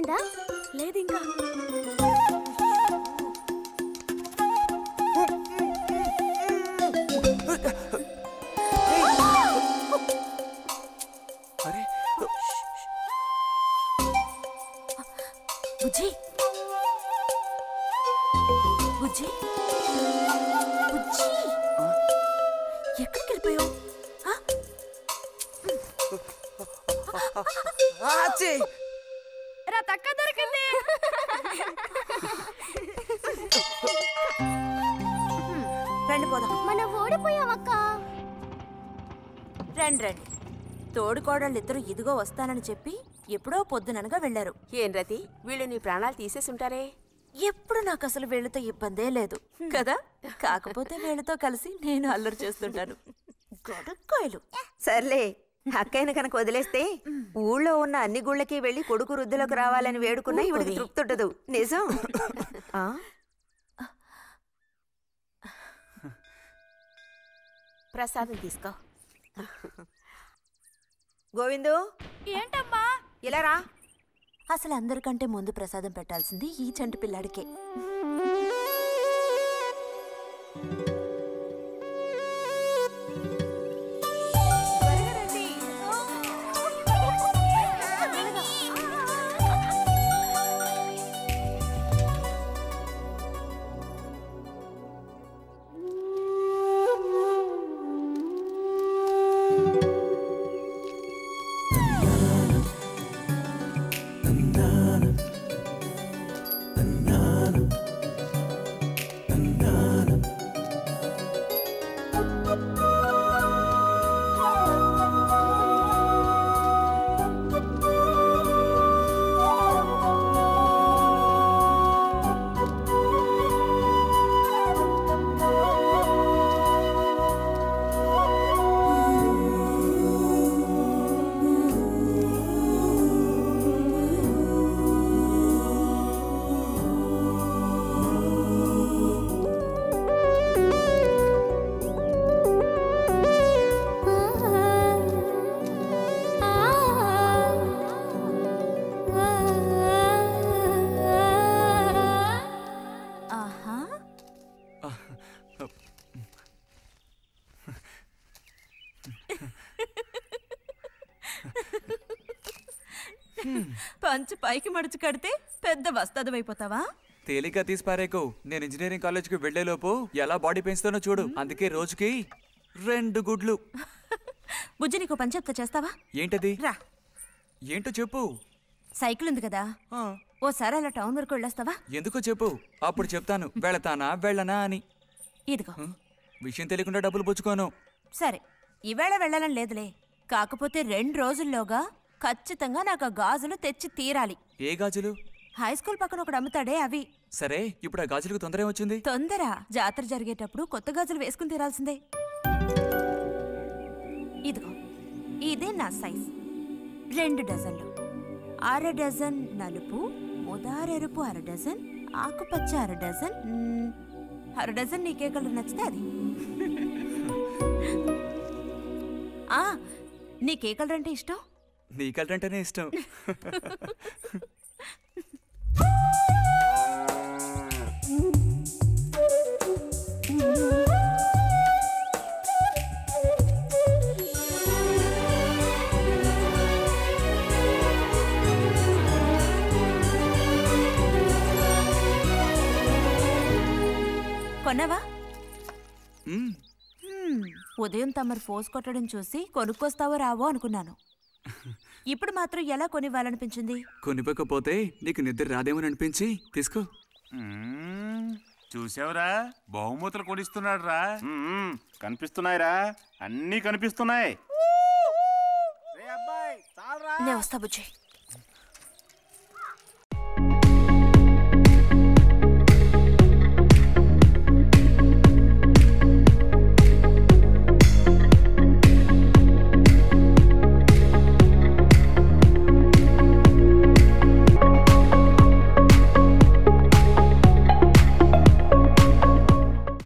అయిపోయిందా లేదు ఇంకా అరే బుజ్జి బుజ్జి బుజ్జి ఎక్కడికి వెళ్ళిపోయావు ఆ? ఆచి! రా తక్క దొరికింది రండి పోదాం మనం ఓడిపోయామక్క రండి రండి తోడుకోడళ్ళు ఇద్దరు ఇదిగో వస్తానని చెప్పి ఎప్పుడో పొద్దుననగా వెళ్ళారు ఏం రతి వీళ్ళు నీ ప్రాణాలు తీసేసి ఉంటారే ఎప్పుడు నాకు అసలు వీళ్ళతో ఇబ్బందే లేదు కదా కాకపోతే వీళ్ళతో కలిసి నేను అల్లరి చేస్తుంటాను గొడక్కాయలు సర్లే అక్కయ్యను కనుక వదిలేస్తే ఊళ్ళో ఉన్న అన్ని గుళ్ళకి వెళ్ళి కొడుకు వృద్ధులకు రావాలని వేడుకున్నా ఇవిడికి తృప్తి ఉండదు నిజం ఆ? ప్రసాదం తీసుకో గోవిందు ఏంటమ్మా ఇలా రా అసలు అందరికంటే ముందు ప్రసాదం పెట్టాల్సింది ఈ చంటి పిల్లాడికే ఆహా పంచు పైకి మడుచు కడితే పెద్ద వస్తాదమైపోతావా తేలిక తీసి పారేకు నేను ఇంజనీరింగ్ కాలేజ్కి వెళ్లేలోపు ఎలా బాడీ పెంచుతానో చూడు అందుకే రోజుకి రెండు గుడ్లు బుజ్జి నీకు పని చెప్తా చేస్తావా ఏంటది రా ఏంటో చెప్పు సైకిల్ ఉంది కదా ఆ, ఓసారి అలా టౌన్ వరకు వెళ్ళొస్తావా ఎందుకో చెప్పు అప్పుడు చెప్తాను వెళతానా వెళ్ళనా అని ఇదిగో హ? విషయం తెలియకుండా డబ్బులు పుచ్చుకోను సరే ఈవేళ వెళ్ళాలని లేదులే కాకపోతే రెండు రోజుల్లోగా ఖచ్చితంగా నాకు ఆ గాజులు తెచ్చి తీరాలి ఏ గాజులు హై స్కూల్ పక్కన ఒకడు అమ్ముతాడే అవి సరే ఇప్పుడు ఆ గాజులకు తొందర ఏమొచ్చింది తొందర జాతర జరిగేటప్పుడు కొత్త గాజులు వేసుకుని తీరాల్సిందే ఇదిగో ఇదే నా సైజ్ రెండు డజన్లు అర డజన్ నలుపు ముదారెరుపు అర డజన్ ఆకుపచ్చ అర డజన్ మ్, అర డజన్ నీకే కలర్ నచ్చితే అది ఆ, నీకే కలర్ అంటే ఇష్టం నీ కలర్ అంటేనే ఇష్టం కొన్నావా మ్మ్. హ్మ్, ఉదయం తమరు ఫోర్స్ కొట్టడం చూసి కొనుక్కొస్తావో రావో అనుకున్నాను ఇప్పుడు మాత్రం ఎలా కొనివ్వాలనిపించింది కొనిపోకపోతే నీకు నిద్ర రాదేమని అనిపించి తీసుకో మ్మ్. చూసావురా బహుమతులు కొనిస్తున్నాడు రా కనిపిస్తున్నాయిరా అన్నీ కనిపిస్తున్నాయి రే అబ్బాయి చాలరా నేను వస్తా బుజ్జి